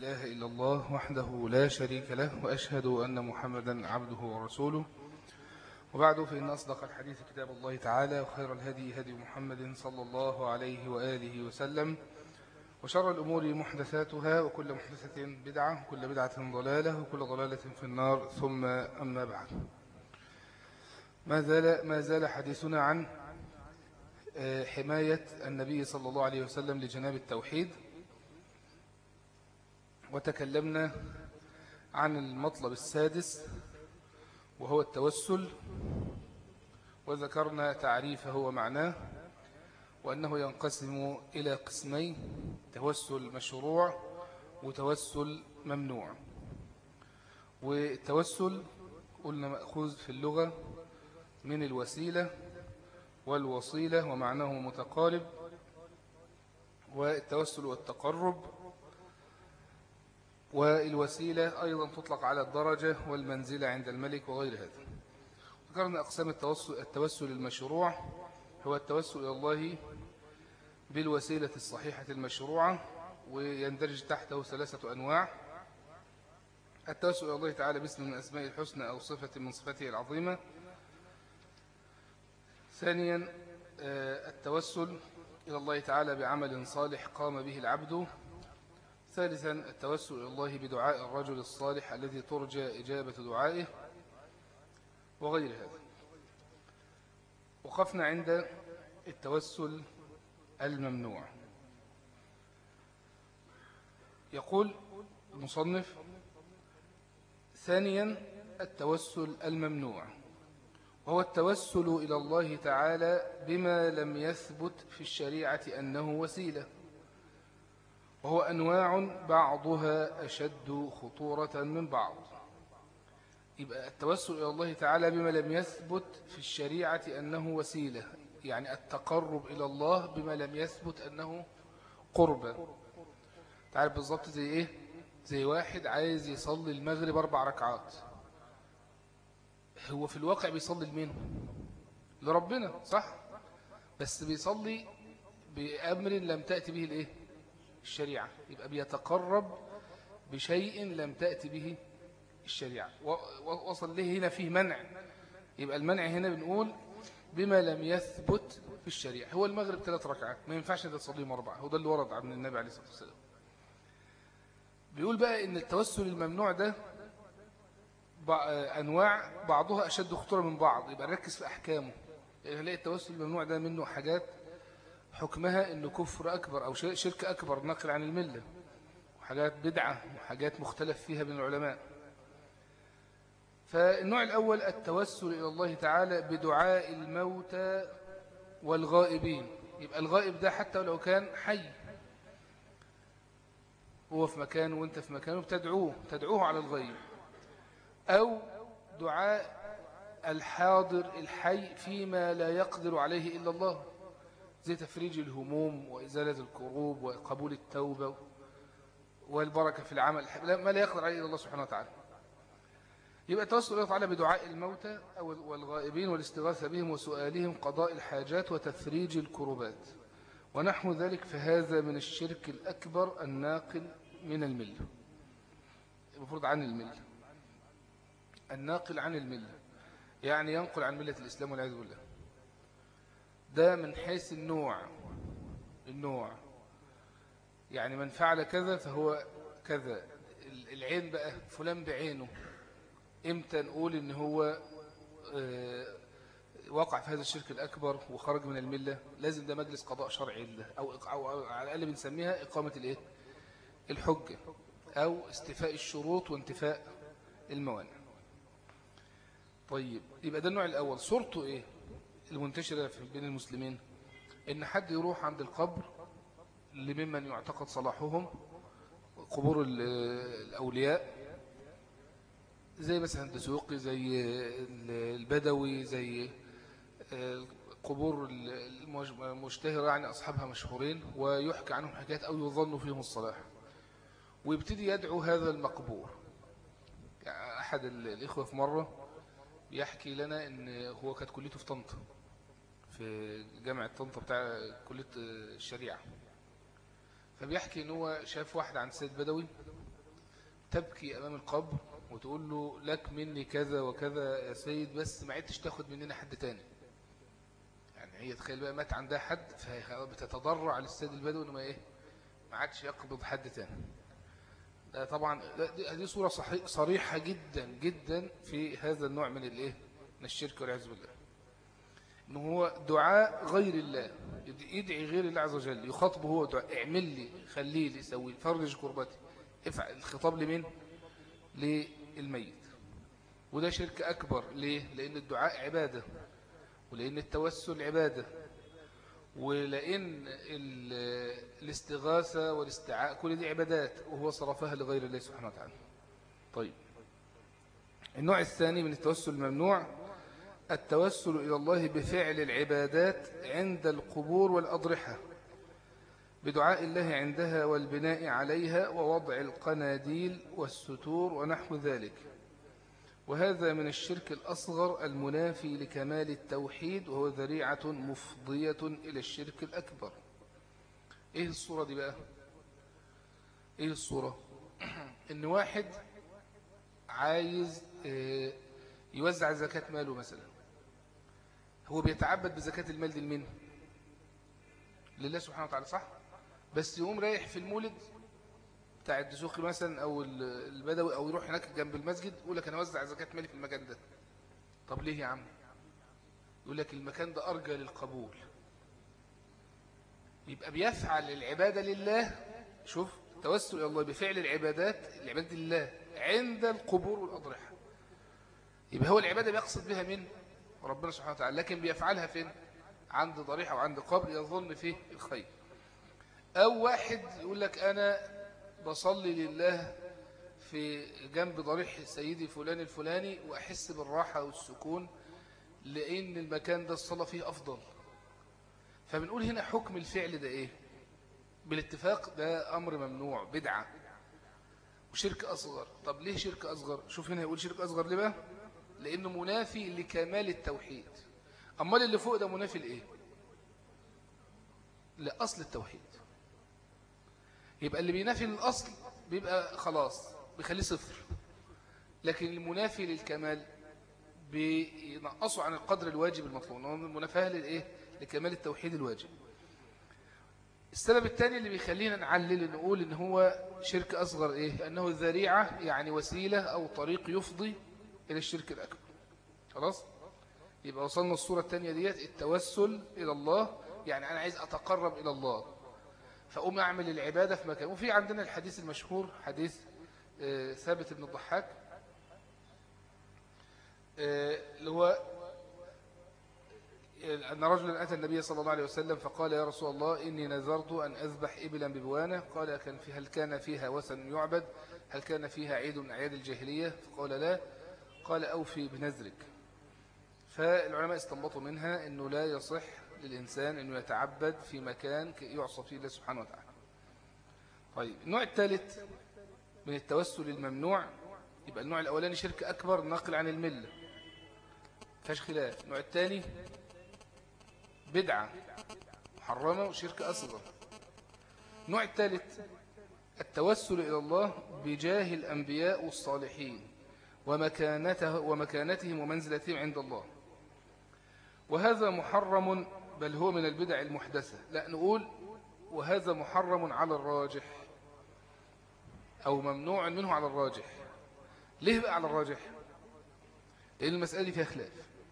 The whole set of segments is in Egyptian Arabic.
إله إلا الله وحده لا شريك له وأشهد أن محمدا عبده ورسوله وبعد فإن أصدق الحديث كتاب الله تعالى وخير الهدي هدي محمد صلى الله عليه وآله وسلم وشر الأمور محدثاتها وكل محدثة بدعة وكل بدعة ضلالة وكل ضلالة في النار ثم أما بعد ما زال, ما زال حديثنا عن آه، حماية النبي صلى الله عليه وسلم لجناب التوحيد وتكلمنا عن المطلب السادس وهو التوسل وذكرنا تعريفه ومعناه وأنه ينقسم إلى قسمين توسل مشروع وتوسل ممنوع والتوسل قلنا مأخوذ في اللغة من الوسيلة والوصيلة ومعناه متقارب والتوسل والتقرب والوسيلة أيضا تطلق على الدرجة والمنزلة عند الملك وغير هذا ذكرنا أقسام التوسل, التوسل المشروع هو التوسل إلى الله بالوسيلة الصحيحة المشروعة ويندرج تحته ثلاثة أنواع التوسل إلى الله تعالى باسم من أسماء الحسنى أو صفة من صفاته العظيمة ثانيا آه، التوسل إلى الله تعالى بعمل صالح قام به العبد ثالثا التوسل إلى الله بدعاء الرجل الصالح الذي ترجى إجابة دعائه وغير هذا وقفنا عند التوسل الممنوع يقول المصنف ثانيا التوسل الممنوع وهو التوسل إلى الله تعالى بما لم يثبت في الشريعة أنه وسيلة وهو أنواع بعضها أشد خطورة من بعض يبقى التوسل إلى الله تعالى بما لم يثبت في الشريعة أنه وسيلة يعني التقرب إلى الله بما لم يثبت أنه قربة تعرف بالضبط زي إيه زي واحد عايز يصلي المغرب أربع ركعات هو في الواقع بيصلي لمين لربنا صح بس بيصلي بأمر لم تأتي به الإيه الشريعة يبقى بيتقرب بشيء لم تأتي به الشريعة وصل له هنا فيه منع يبقى المنع هنا بنقول بما لم يثبت في الشريعة هو المغرب ثلاث ركعات ما ينفعش انت تصليهم أربعة هو ده اللي ورد عن النبي عليه الصلاة والسلام بيقول بقى ان التوسل الممنوع ده أنواع بعضها أشد خطورة من بعض يبقى نركز في أحكامه يعني هنلاقي التوسل الممنوع ده منه حاجات حكمها أنه كفر أكبر أو شرك أكبر نقل عن الملة وحاجات بدعة وحاجات مختلف فيها بين العلماء فالنوع الأول التوسل إلى الله تعالى بدعاء الموتى والغائبين يبقى الغائب ده حتى لو كان حي هو في مكان وانت في مكانه بتدعوه تدعوه على الغيب أو دعاء الحاضر الحي فيما لا يقدر عليه إلا الله زي تفريج الهموم وإزالة الكروب وقبول التوبة والبركة في العمل ما لا يقدر عليه إلا الله سبحانه وتعالى يبقى التوسل الله تعالى بدعاء الموتى والغائبين والاستغاثة بهم وسؤالهم قضاء الحاجات وتفريج الكروبات ونحو ذلك فهذا من الشرك الأكبر الناقل من الملة المفروض عن الملة الناقل عن الملة يعني ينقل عن ملة الإسلام والعياذ بالله ده من حيث النوع النوع يعني من فعل كذا فهو كذا العين بقى فلان بعينه امتى نقول ان هو آه، وقع في هذا الشرك الأكبر وخرج من الملة لازم ده مجلس قضاء شرعي له أو, أو على الأقل بنسميها إقامة الإيه؟ الحجة أو استفاء الشروط وانتفاء الموانع طيب يبقى ده النوع الأول صورته إيه المنتشرة بين المسلمين إن حد يروح عند القبر لممن يعتقد صلاحهم قبور الأولياء زي مثلا الدسوقي زي البدوي زي القبور المشتهرة يعني أصحابها مشهورين ويحكى عنهم حكايات أو يظن فيهم الصلاح ويبتدي يدعو هذا المقبور يعني أحد الإخوة في مرة بيحكي لنا ان هو كانت كليته في طنطا في جامعة طنطا بتاع كلية الشريعة فبيحكي ان هو شاف واحد عند سيد بدوي تبكي أمام القبر وتقول له لك مني كذا وكذا يا سيد بس ما عدتش تاخد مننا حد تاني يعني هي تخيل بقى مات عندها حد فهي بتتضرع للسيد البدوي انه ما ايه ما عادش يقبض حد تاني ده طبعا دي صورة صريحة جدا جدا في هذا النوع من الايه من الشرك والعياذ بالله ان هو دعاء غير الله يدعي غير الله عز وجل يخاطبه هو دعاء اعمل لي خليه لي سوي فرج كربتي افعل الخطاب لمين للميت وده شرك أكبر ليه؟ لأن الدعاء عبادة ولأن التوسل عبادة ولأن الاستغاثة والاستعاء كل دي عبادات وهو صرفها لغير الله سبحانه وتعالى طيب النوع الثاني من التوسل الممنوع التوسل إلى الله بفعل العبادات عند القبور والأضرحة بدعاء الله عندها والبناء عليها ووضع القناديل والستور ونحو ذلك وهذا من الشرك الأصغر المنافي لكمال التوحيد وهو ذريعة مفضية إلى الشرك الأكبر إيه الصورة دي بقى إيه الصورة إن واحد عايز آه، يوزع زكاة ماله مثلا هو بيتعبد بزكاة المال دي لمين لله سبحانه وتعالى صح بس يقوم رايح في المولد بتاع الدسوقي مثلا او البدوي او يروح هناك جنب المسجد يقول لك انا اوزع زكاه مالي في المكان ده طب ليه يا عم يقول لك المكان ده ارجى للقبول يبقى بيفعل العباده لله شوف توسل الى الله بفعل العبادات العباده لله عند القبور والاضرحه يبقى هو العباده بيقصد بها من ربنا سبحانه وتعالى لكن بيفعلها فين عند ضريحه وعند قبر يظن فيه الخير أو واحد يقول لك أنا بصلي لله في جنب ضريح سيدي فلان الفلاني وأحس بالراحة والسكون لأن المكان ده الصلاة فيه أفضل فبنقول هنا حكم الفعل ده إيه بالاتفاق ده أمر ممنوع بدعة وشرك أصغر طب ليه شرك أصغر شوف هنا يقول شرك أصغر ليه بقى لأنه منافي لكمال التوحيد أمال اللي فوق ده منافي لإيه لأصل التوحيد يبقى اللي بينافي الأصل بيبقى خلاص بيخليه صفر لكن المنافي للكمال بينقصوا عن القدر الواجب المطلوب هو المنافاه للايه لكمال التوحيد الواجب السبب الثاني اللي بيخلينا نعلل نقول ان هو شرك اصغر ايه انه ذريعه يعني وسيله او طريق يفضي الى الشرك الاكبر خلاص يبقى وصلنا الصوره الثانيه ديت التوسل الى الله يعني انا عايز اتقرب الى الله فأقوم أعمل العبادة في مكان وفي عندنا الحديث المشهور حديث آه، ثابت بن الضحاك آه، اللي هو آه، أن رجلا أتى النبي صلى الله عليه وسلم فقال يا رسول الله إني نذرت أن أذبح إبلا ببوانة قال كان في هل كان فيها وثن يعبد هل كان فيها عيد من أعياد الجاهلية فقال لا قال أوفي بنذرك فالعلماء استنبطوا منها أنه لا يصح للإنسان أنه يتعبد في مكان يعصى فيه الله سبحانه وتعالى طيب النوع الثالث من التوسل الممنوع يبقى النوع الأولاني شرك أكبر نقل عن الملة فاش خلاف النوع الثاني بدعة محرمة وشرك أصغر النوع الثالث التوسل إلى الله بجاه الأنبياء والصالحين ومكانته ومكانتهم ومنزلتهم عند الله وهذا محرم بل هو من البدع المحدثة لا نقول وهذا محرم على الراجح أو ممنوع منه على الراجح ليه بقى على الراجح لأن المسألة دي فيها خلاف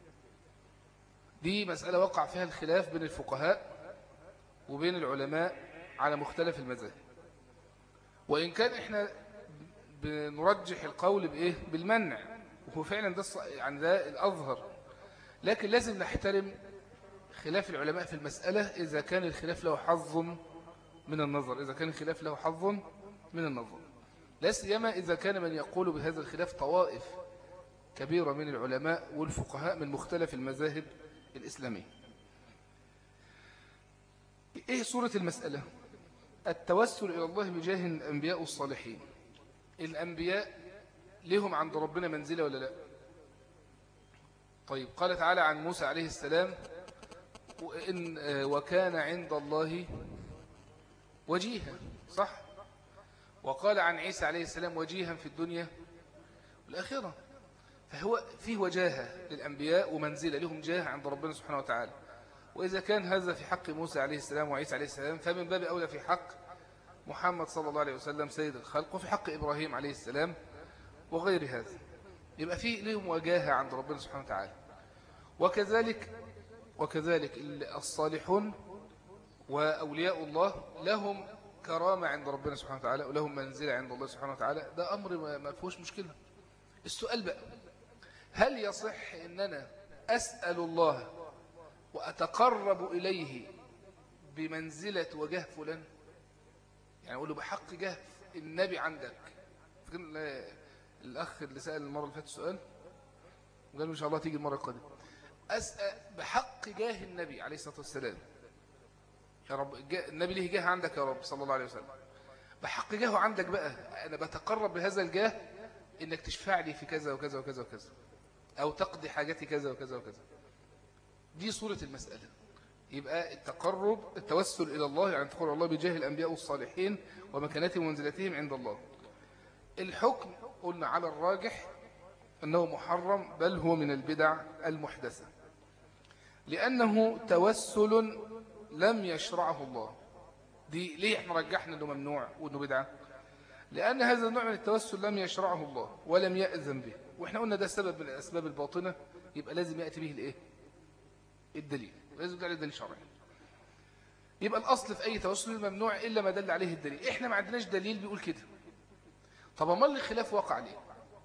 دي مسألة وقع فيها الخلاف بين الفقهاء وبين العلماء على مختلف المذاهب وإن كان إحنا بنرجح القول بإيه بالمنع وهو فعلا ده يعني ده الأظهر لكن لازم نحترم خلاف العلماء في المسألة إذا كان الخلاف له حظ من النظر إذا كان الخلاف له حظ من النظر لا سيما إذا كان من يقول بهذا الخلاف طوائف كبيرة من العلماء والفقهاء من مختلف المذاهب الإسلامية إيه صورة المسألة التوسل إلى الله بجاه الأنبياء الصالحين الأنبياء لهم عند ربنا منزلة ولا لا طيب قال تعالى عن موسى عليه السلام وإن وكان عند الله وجيها صح وقال عن عيسى عليه السلام وجيها في الدنيا والآخرة فهو فيه وجاهة للأنبياء ومنزلة لهم جاه عند ربنا سبحانه وتعالى وإذا كان هذا في حق موسى عليه السلام وعيسى عليه السلام فمن باب أولى في حق محمد صلى الله عليه وسلم سيد الخلق وفي حق إبراهيم عليه السلام وغير هذا يبقى فيه لهم وجاهة عند ربنا سبحانه وتعالى وكذلك وكذلك الصالحون وأولياء الله لهم كرامة عند ربنا سبحانه وتعالى ولهم منزلة عند الله سبحانه وتعالى ده أمر ما فيهوش مشكلة السؤال بقى هل يصح أن أنا أسأل الله وأتقرب إليه بمنزلة وجه فلان يعني أقول له بحق جه النبي عندك الأخ اللي سأل المرة اللي فاتت السؤال وقال إن شاء الله تيجي المرة القادمة أسأل بحق جاه النبي عليه الصلاة والسلام يا رب النبي ليه جاه عندك يا رب صلى الله عليه وسلم بحق جاهه عندك بقى أنا بتقرب بهذا الجاه إنك تشفع لي في كذا وكذا وكذا وكذا أو تقضي حاجتي كذا وكذا وكذا دي صورة المسألة يبقى التقرب التوسل إلى الله يعني تقول الله بجاه الأنبياء والصالحين ومكانتهم ومنزلتهم عند الله الحكم قلنا على الراجح أنه محرم بل هو من البدع المحدثة لأنه توسل لم يشرعه الله دي ليه احنا رجحنا أنه ممنوع وأنه بدعة لأن هذا النوع من التوسل لم يشرعه الله ولم يأذن به وإحنا قلنا ده سبب من الأسباب الباطنة يبقى لازم يأتي به الإيه؟ الدليل لازم يدل عليه دليل شرعي يبقى الأصل في أي توسل ممنوع إلا ما دل عليه الدليل إحنا ما عندناش دليل بيقول كده طب ما الخلاف وقع ليه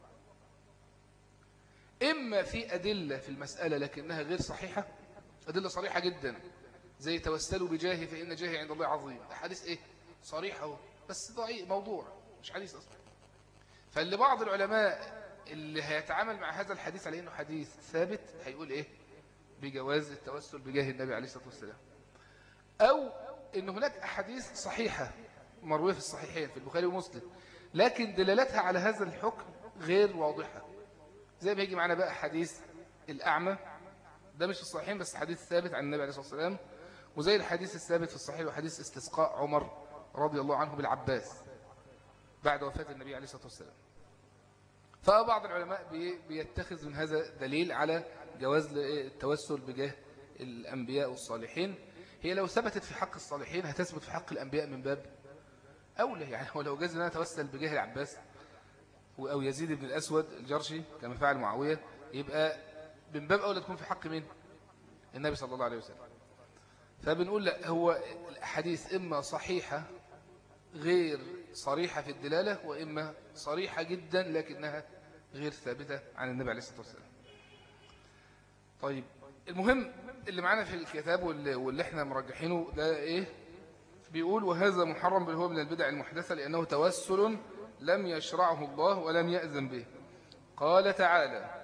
إما في أدلة في المسألة لكنها غير صحيحة أدلة صريحة جدا زي توسلوا بجاهي فإن جاهي عند الله عظيم ده حديث إيه صريح بس ضعيف موضوع مش حديث أصلا فاللي بعض العلماء اللي هيتعامل مع هذا الحديث على إنه حديث ثابت هيقول إيه بجواز التوسل بجاه النبي عليه الصلاة والسلام أو إن هناك أحاديث صحيحة مروية في الصحيحين في البخاري ومسلم لكن دلالتها على هذا الحكم غير واضحة زي ما يجي معنا بقى حديث الأعمى ده مش في الصحيحين بس حديث ثابت عن النبي عليه الصلاة والسلام وزي الحديث الثابت في الصحيح وحديث استسقاء عمر رضي الله عنه بالعباس بعد وفاة النبي عليه الصلاة والسلام فبعض العلماء بيتخذ من هذا دليل على جواز التوسل بجاه الأنبياء والصالحين هي لو ثبتت في حق الصالحين هتثبت في حق الأنبياء من باب أولى يعني ولو جاز أن أتوسل بجاه العباس أو يزيد بن الأسود الجرشي كما فعل معاوية يبقى من باب أولى تكون في حق مين النبي صلى الله عليه وسلم فبنقول لا هو الحديث إما صحيحة غير صريحة في الدلالة وإما صريحة جدا لكنها غير ثابتة عن النبي عليه الصلاة والسلام طيب المهم اللي معانا في الكتاب واللي, واللي احنا مرجحينه ده ايه بيقول وهذا محرم بل هو من البدع المحدثة لأنه توسل لم يشرعه الله ولم يأذن به قال تعالى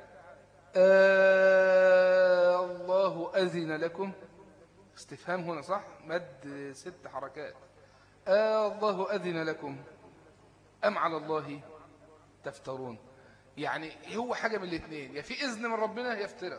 آه الله أذن لكم استفهام هنا صح مد ست حركات آه الله أذن لكم أم على الله تفترون يعني هو حاجة من الاثنين يا في إذن من ربنا يفترى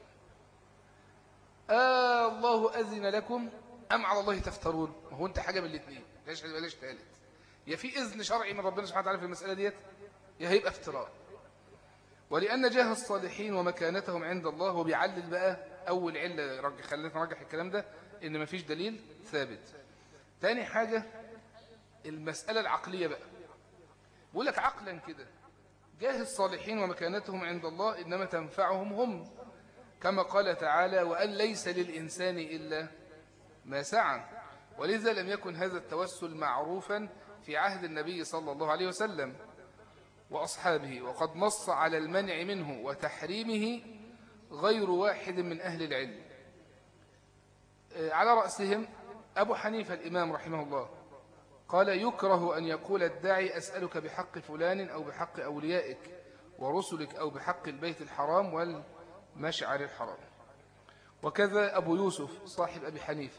آه الله أذن لكم أم على الله تفترون هو أنت حاجة من الاثنين ليش ليش ثالث يا في إذن شرعي من ربنا سبحانه وتعالى في المسألة ديت يا هيبقى افتراء ولأن جاه الصالحين ومكانتهم عند الله وبيعلل بقى أول علة خلينا نرجح الكلام ده إن ما فيش دليل ثابت تاني حاجة المسألة العقلية بقى بقول لك عقلا كده جاه الصالحين ومكانتهم عند الله إنما تنفعهم هم كما قال تعالى وأن ليس للإنسان إلا ما سعى ولذا لم يكن هذا التوسل معروفا في عهد النبي صلى الله عليه وسلم وأصحابه وقد نص على المنع منه وتحريمه غير واحد من أهل العلم آه، على رأسهم أبو حنيفة الإمام رحمه الله قال يكره أن يقول الداعي أسألك بحق فلان أو بحق أوليائك ورسلك أو بحق البيت الحرام والمشعر الحرام وكذا أبو يوسف صاحب أبي حنيفة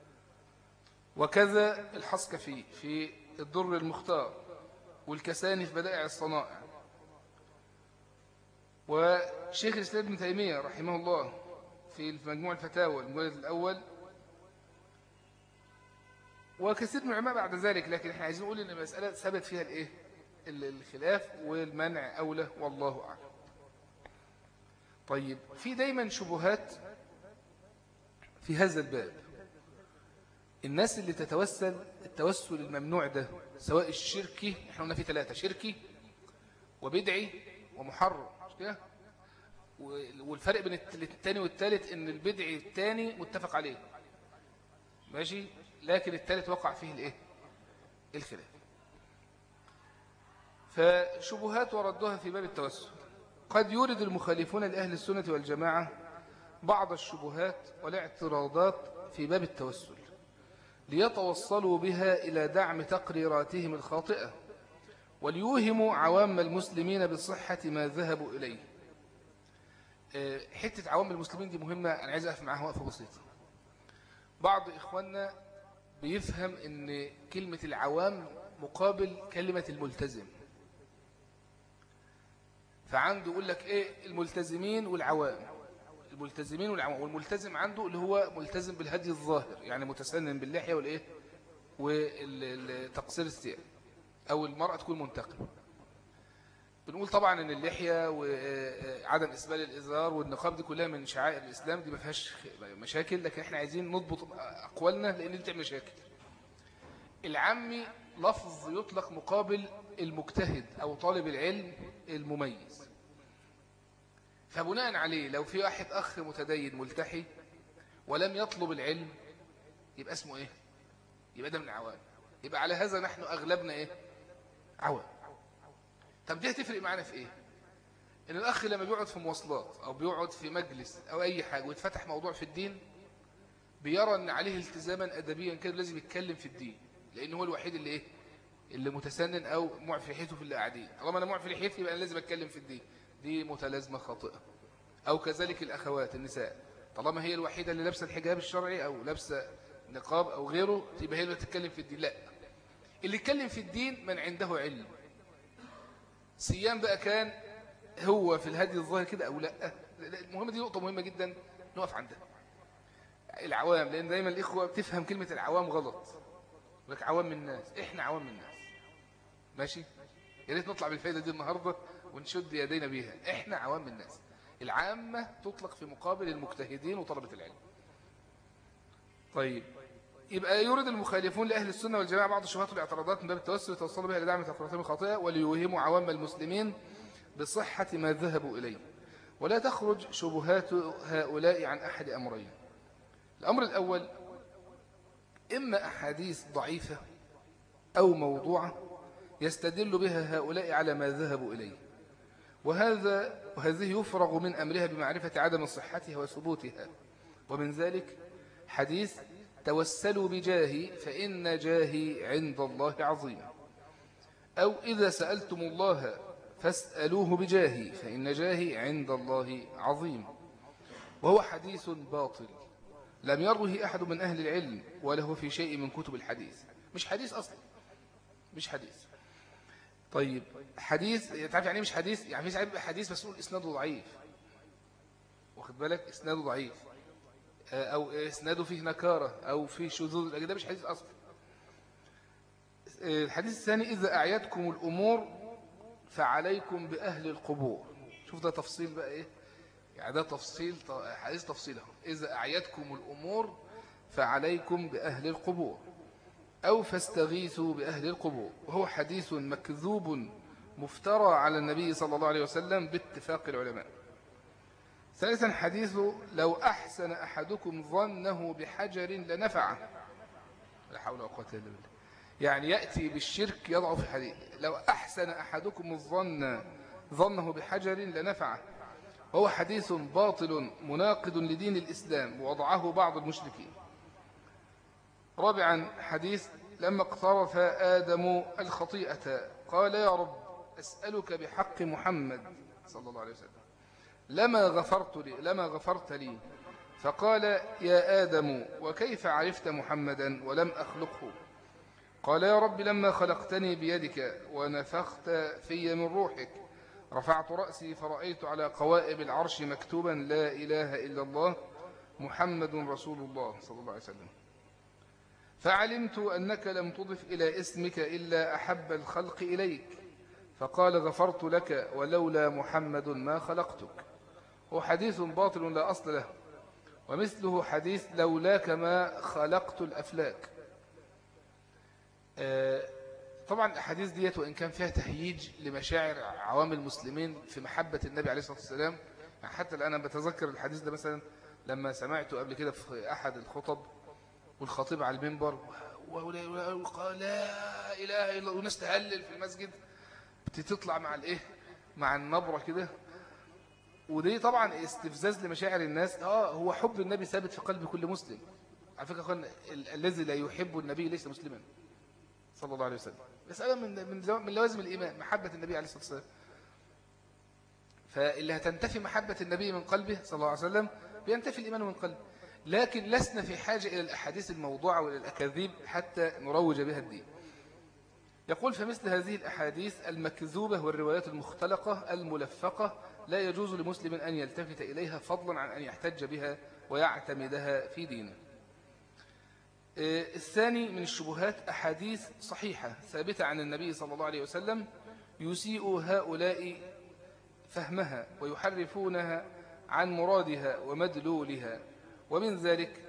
وكذا الحسكفي في الدر المختار والكساني في بدائع الصنائع وشيخ الإسلام ابن تيمية رحمه الله في مجموع الفتاوى المجلد الأول وكثير من العلماء بعد ذلك لكن احنا عايزين نقول ان المسألة ثبت فيها الايه الخلاف والمنع أولى والله أعلم طيب في دايما شبهات في هذا الباب الناس اللي تتوسل التوسل الممنوع ده سواء الشركي احنا قلنا في ثلاثة شركي وبدعي ومحرم مش كده والفرق بين الثاني والثالث ان البدعي الثاني متفق عليه ماشي لكن الثالث وقع فيه الايه الخلاف فشبهات وردها في باب التوسل قد يورد المخالفون لأهل السنة والجماعة بعض الشبهات والاعتراضات في باب التوسل ليتوصلوا بها إلى دعم تقريراتهم الخاطئة وليوهموا عوام المسلمين بصحة ما ذهبوا إليه آه، حتة عوام المسلمين دي مهمة أنا عايز أقف معاها وقفة بسيطة بعض إخواننا بيفهم أن كلمة العوام مقابل كلمة الملتزم فعنده يقول لك إيه الملتزمين والعوام الملتزمين والعوام والملتزم عنده اللي هو ملتزم بالهدي الظاهر يعني متسنن باللحية والإيه والتقصير الثياب أو المرأة تكون منتقبة بنقول طبعا ان اللحية وعدم اسبال الازار والنقاب دي كلها من شعائر الاسلام دي ما فيهاش مشاكل لكن احنا عايزين نضبط اقوالنا لان دي بتعمل مشاكل العمي لفظ يطلق مقابل المجتهد او طالب العلم المميز فبناء عليه لو في واحد اخ متدين ملتحي ولم يطلب العلم يبقى اسمه ايه يبقى ده من العوام يبقى على هذا نحن اغلبنا ايه عوام طب دي هتفرق معانا في ايه ان الاخ لما بيقعد في مواصلات او بيقعد في مجلس او اي حاجة ويتفتح موضوع في الدين بيرى ان عليه التزاما ادبيا كده لازم يتكلم في الدين لان هو الوحيد اللي ايه اللي متسنن او معفي لحيته في اللي قاعدين طالما انا معفي لحيتي يبقى انا لازم اتكلم في الدين دي متلازمه خاطئه او كذلك الاخوات النساء طالما هي الوحيده اللي لابسه الحجاب الشرعي او لابسه نقاب او غيره تبقى هي اللي تتكلم في الدين لا اللي يتكلم في الدين من عنده علم سيان بقى كان هو في الهدي الظاهر كده أو لا المهمة دي نقطة مهمة جدا نقف عندها العوام لأن دايما الإخوة بتفهم كلمة العوام غلط لك عوام من الناس إحنا عوام من الناس ماشي يا ريت نطلع بالفايدة دي النهاردة ونشد يدينا بيها إحنا عوام من الناس العامة تطلق في مقابل المجتهدين وطلبة العلم طيب يبقى يورد المخالفون لأهل السنة والجماعة بعض الشبهات والاعتراضات من باب التوسل يتوصلوا بها لدعم تفريطهم الخاطئة وليوهموا عوام المسلمين بصحة ما ذهبوا إليه ولا تخرج شبهات هؤلاء عن أحد أمرين الأمر الأول إما أحاديث ضعيفة أو موضوعة يستدل بها هؤلاء على ما ذهبوا إليه وهذا وهذه يفرغ من أمرها بمعرفة عدم صحتها وثبوتها ومن ذلك حديث توسلوا بجاهي فإن جاهي عند الله عظيم أو إذا سألتم الله فاسألوه بجاهي فإن جاهي عند الله عظيم وهو حديث باطل لم يروه أحد من أهل العلم وله في شيء من كتب الحديث مش حديث أصلا مش حديث طيب حديث تعرف يعني مش حديث يعني في حديث بس نقول إسناده ضعيف واخد بالك إسناده ضعيف أو إسناده فيه نكارة أو فيه شذوذ ده مش حديث أصلا الحديث الثاني إذا أعيتكم الأمور فعليكم بأهل القبور شوف ده تفصيل بقى إيه يعني ده تفصيل حديث تفصيله إذا أعيتكم الأمور فعليكم بأهل القبور أو فاستغيثوا بأهل القبور وهو حديث مكذوب مفترى على النبي صلى الله عليه وسلم باتفاق العلماء ثالثا حديث لو أحسن أحدكم ظنه بحجر لنفعه لا حول ولا قوة إلا بالله يعني يأتي بالشرك يضع في حديث لو أحسن أحدكم الظن ظنه بحجر لنفعه وهو حديث باطل مناقض لدين الإسلام ووضعه بعض المشركين رابعا حديث لما اقترف آدم الخطيئة قال يا رب أسألك بحق محمد صلى الله عليه وسلم لما غفرت لي لما غفرت لي فقال يا آدم وكيف عرفت محمدا ولم أخلقه قال يا رب لما خلقتني بيدك ونفخت في من روحك رفعت رأسي فرأيت على قوائب العرش مكتوبا لا إله إلا الله محمد رسول الله صلى الله عليه وسلم فعلمت أنك لم تضف إلى اسمك إلا أحب الخلق إليك فقال غفرت لك ولولا محمد ما خلقتك هو حديث باطل لا أصل له ومثله حديث لولاك ما خلقت الأفلاك آه، طبعا الأحاديث ديت وإن كان فيها تهييج لمشاعر عوام المسلمين في محبة النبي عليه الصلاة والسلام يعني حتى الآن أنا بتذكر الحديث ده مثلا لما سمعته قبل كده في أحد الخطب والخطيب على المنبر وقال لا إله إلا الله وناس تهلل في المسجد بتطلع مع الإيه مع النبرة كده ودي طبعا استفزاز لمشاعر الناس اه هو حب النبي ثابت في قلب كل مسلم على فكره اخوان الذي لا يحب النبي ليس مسلما صلى الله عليه وسلم مساله من من من لوازم الايمان محبه النبي عليه الصلاه والسلام فاللي هتنتفي محبه النبي من قلبه صلى الله عليه وسلم بينتفي الايمان من قلبه لكن لسنا في حاجه الى الاحاديث الموضوعه والى الاكاذيب حتى نروج بها الدين يقول فمثل هذه الأحاديث المكذوبة والروايات المختلقة الملفقة لا يجوز لمسلم أن يلتفت إليها فضلا عن أن يحتج بها ويعتمدها في دينه آه، الثاني من الشبهات أحاديث صحيحة ثابتة عن النبي صلى الله عليه وسلم يسيء هؤلاء فهمها ويحرفونها عن مرادها ومدلولها ومن ذلك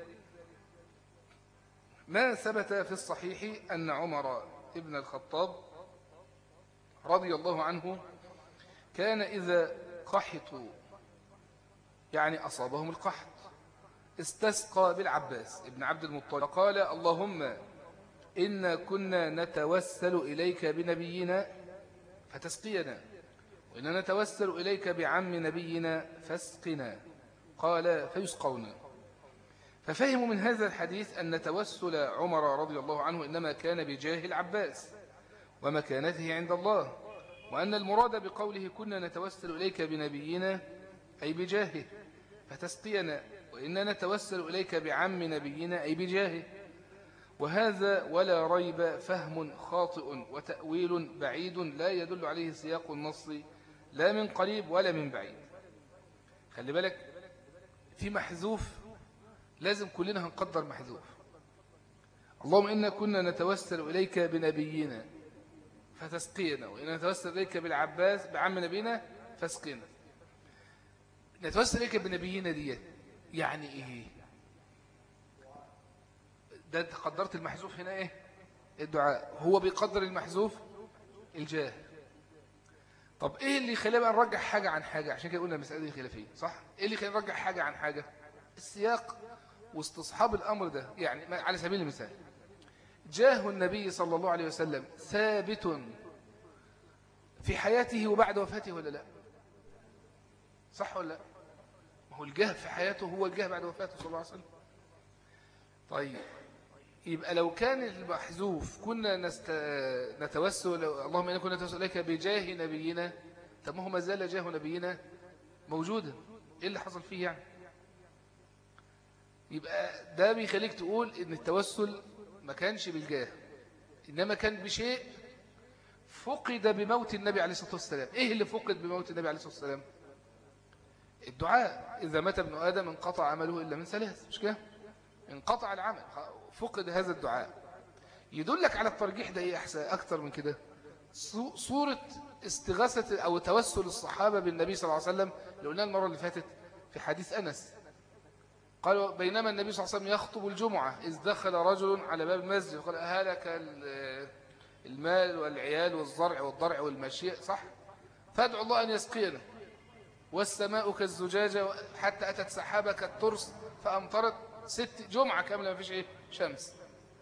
ما ثبت في الصحيح أن عمر ابن الخطاب رضي الله عنه كان إذا قحطوا يعني أصابهم القحط استسقى بالعباس ابن عبد المطلب قال اللهم إنا كنا نتوسل إليك بنبينا فتسقينا وإنا نتوسل إليك بعم نبينا فاسقنا قال فيسقونا ففهموا من هذا الحديث أن توسل عمر رضي الله عنه إنما كان بجاه العباس ومكانته عند الله وأن المراد بقوله كنا نتوسل إليك بنبينا أي بجاهه فتسقينا وإننا نتوسل إليك بعم نبينا أي بجاهه وهذا ولا ريب فهم خاطئ وتأويل بعيد لا يدل عليه سياق النص لا من قريب ولا من بعيد خلي بالك في محذوف لازم كلنا هنقدر محذوف اللهم إنا كنا نتوسل إليك بنبينا فتسقينا وإن نتوسل إليك بالعباس بعم نبينا فاسقينا نتوسل إليك بنبينا دي يعني إيه ده أنت قدرت المحذوف هنا إيه الدعاء هو بيقدر المحذوف الجاه طب إيه اللي خلينا بقى نرجح حاجة عن حاجة عشان كده قلنا المسألة دي خلافية صح إيه اللي خلينا نرجح حاجة عن حاجة السياق واستصحاب الأمر ده يعني على سبيل المثال جاه النبي صلى الله عليه وسلم ثابت في حياته وبعد وفاته ولا لا صح ولا لا ما هو الجاه في حياته هو الجاه بعد وفاته صلى الله عليه وسلم طيب يبقى لو كان المحذوف كنا نست... نتوسل اللهم إنا كنا نتوسل إليك بجاه نبينا طب ما هو ما زال جاه نبينا موجودا إيه اللي حصل فيه يعني يبقى ده بيخليك تقول إن التوسل ما كانش بالجاه إنما كان بشيء فقد بموت النبي عليه الصلاة والسلام إيه اللي فقد بموت النبي عليه الصلاة والسلام الدعاء إذا مات ابن آدم انقطع عمله إلا من ثلاث مش كده انقطع العمل فقد هذا الدعاء يدلك على الترجيح ده إيه أحسن أكتر من كده صورة استغاثة أو توسل الصحابة بالنبي صلى الله عليه وسلم اللي قلنا المرة اللي فاتت في حديث أنس قالوا بينما النبي صلى الله عليه وسلم يخطب الجمعة إذ دخل رجل على باب المسجد قال هلك المال والعيال والزرع والضرع والمشيء صح فادعوا الله أن يسقينا والسماء كالزجاجة حتى أتت سحابة كالترس فأمطرت ست جمعة كاملة ما فيش إيه شمس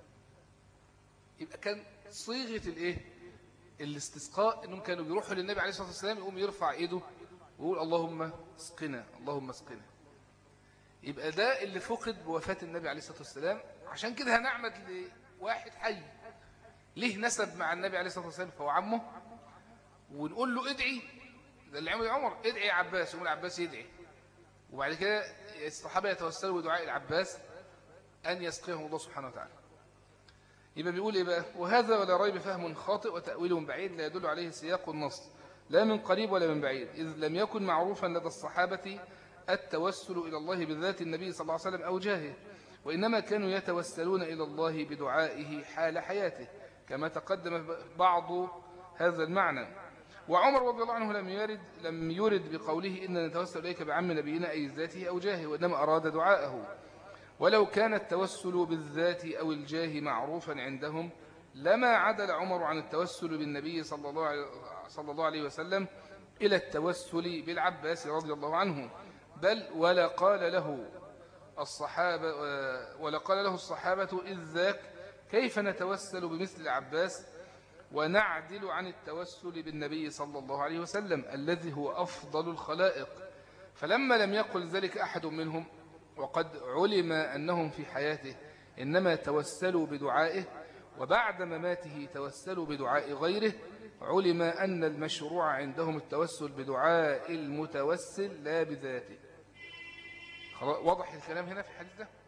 يبقى كان صيغة الإيه الاستسقاء إنهم كانوا بيروحوا للنبي عليه الصلاة والسلام يقوم يرفع إيده ويقول اللهم اسقنا اللهم اسقنا يبقى ده اللي فقد بوفاة النبي عليه الصلاة والسلام عشان كده هنعمد لواحد حي ليه نسب مع النبي عليه الصلاة والسلام فهو عمه ونقول له ادعي ده اللي عمل عمر ادعي يا عباس يقول العباس يدعي وبعد كده الصحابة يتوسلوا بدعاء العباس أن يسقيهم الله سبحانه وتعالى يبقى بيقول إيه بقى وهذا ولا ريب فهم خاطئ وتأويل من بعيد لا يدل عليه سياق النص لا من قريب ولا من بعيد إذ لم يكن معروفا لدى الصحابة التوسل إلى الله بذات النبي صلى الله عليه وسلم أو جاهه وإنما كانوا يتوسلون إلى الله بدعائه حال حياته كما تقدم بعض هذا المعنى وعمر رضي الله عنه لم يرد لم يرد بقوله إن نتوسل إليك بعم نبينا أي ذاته أو جاهه وإنما أراد دعاءه ولو كان التوسل بالذات أو الجاه معروفا عندهم لما عدل عمر عن التوسل بالنبي صلى الله عليه, صلى الله عليه وسلم إلى التوسل بالعباس رضي الله عنه بل ولا قال له الصحابة ولا قال له الصحابة إذ ذاك كيف نتوسل بمثل العباس ونعدل عن التوسل بالنبي صلى الله عليه وسلم الذي هو أفضل الخلائق فلما لم يقل ذلك أحد منهم وقد علم أنهم في حياته إنما توسلوا بدعائه وبعد مماته توسلوا بدعاء غيره علم أن المشروع عندهم التوسل بدعاء المتوسل لا بذاته واضح الكلام هنا في الحديث ده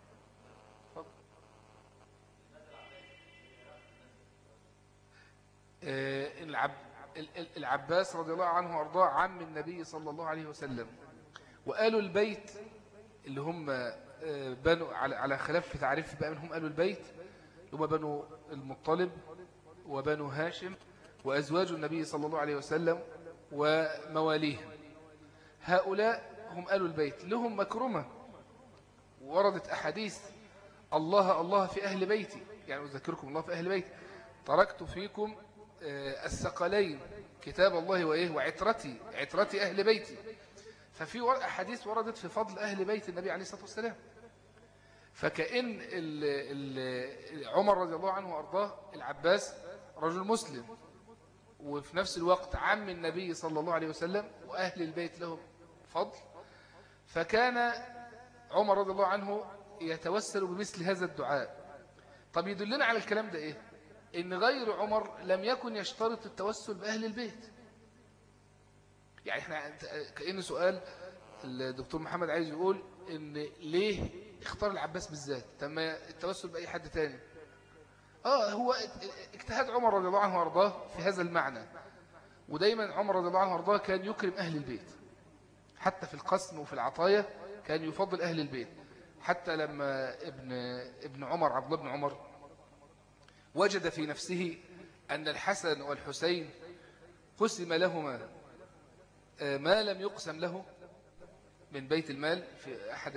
آه، العب العباس رضي الله عنه وارضاه عم النبي صلى الله عليه وسلم وقالوا البيت اللي هم آه، بنوا على خلاف في تعريف بقى منهم قالوا البيت هم بنو المطلب وبنو هاشم وأزواج النبي صلى الله عليه وسلم ومواليه هؤلاء هم قالوا البيت لهم مكرمة وردت أحاديث الله الله في أهل بيتي يعني أذكركم الله في أهل بيتي تركت فيكم آه، الثقلين كتاب الله وإيه وعترتي عترتي أهل بيتي ففي أحاديث وردت في فضل أهل بيت النبي عليه الصلاة والسلام فكأن ال ال عمر رضي الله عنه وأرضاه العباس رجل مسلم وفي نفس الوقت عم النبي صلى الله عليه وسلم وأهل البيت لهم فضل فكان عمر رضي الله عنه يتوسل بمثل هذا الدعاء طب يدلنا على الكلام ده إيه إن غير عمر لم يكن يشترط التوسل بأهل البيت يعني احنا كأن سؤال الدكتور محمد عايز يقول إن ليه اختار العباس بالذات تم التوسل بأي حد تاني آه هو اجتهاد عمر رضي الله عنه وارضاه في هذا المعنى ودايما عمر رضي الله عنه وارضاه كان يكرم أهل البيت حتى في القسم وفي العطايا كان يفضل أهل البيت حتى لما ابن ابن عمر عبد الله بن عمر وجد في نفسه أن الحسن والحسين قسم لهما آه، ما لم يقسم له من بيت المال في أحد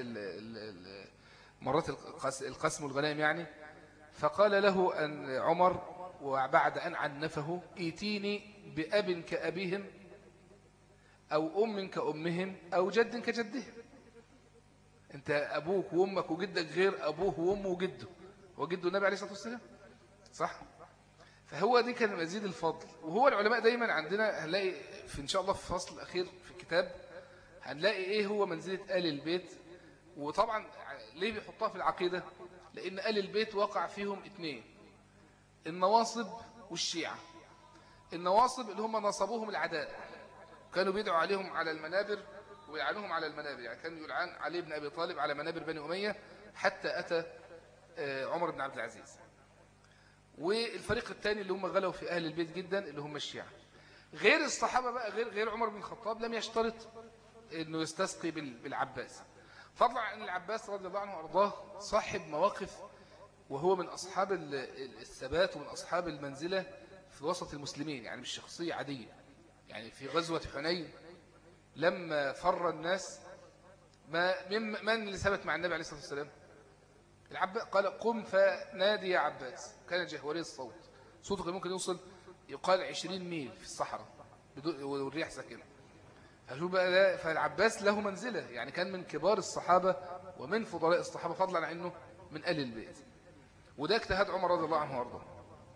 مرات القسم والغنائم يعني فقال له أن عمر وبعد أن عنفه ايتيني بأب كأبيهم أو أم كأمهم أو جد كجدهم أنت أبوك وأمك وجدك غير أبوه وأمه وجده وجده النبي عليه الصلاة والسلام صح فهو دي كان مزيد الفضل وهو العلماء دايما عندنا هنلاقي في إن شاء الله في الفصل الأخير في الكتاب هنلاقي إيه هو منزلة آل البيت وطبعا ليه بيحطها في العقيدة لأن آل البيت وقع فيهم اثنين النواصب والشيعة النواصب اللي هم نصبوهم العداء كانوا بيدعوا عليهم على المنابر ويلعنوهم على المنابر يعني كان يلعن علي بن أبي طالب على منابر بني أمية حتى أتى آه، عمر بن عبد العزيز والفريق الثاني اللي هم غلوا في أهل البيت جدا اللي هم الشيعة غير الصحابة بقى غير غير عمر بن الخطاب لم يشترط انه يستسقي بالعباس فضلا عن العباس رضي الله عنه وارضاه صاحب مواقف وهو من أصحاب الثبات ومن أصحاب المنزلة في وسط المسلمين يعني مش شخصية عادية يعني في غزوة حنين لما فر الناس ما من اللي ثبت مع النبي عليه الصلاة والسلام العباس قال قم فنادي يا عباس كان جهوري الصوت صوته كان ممكن يوصل يقال 20 ميل في الصحراء والريح ساكنه فشوف بقى ده فالعباس له منزلة يعني كان من كبار الصحابة ومن فضلاء الصحابة فضلا عن انه من آل البيت وده اجتهاد عمر رضي الله عنه وارضاه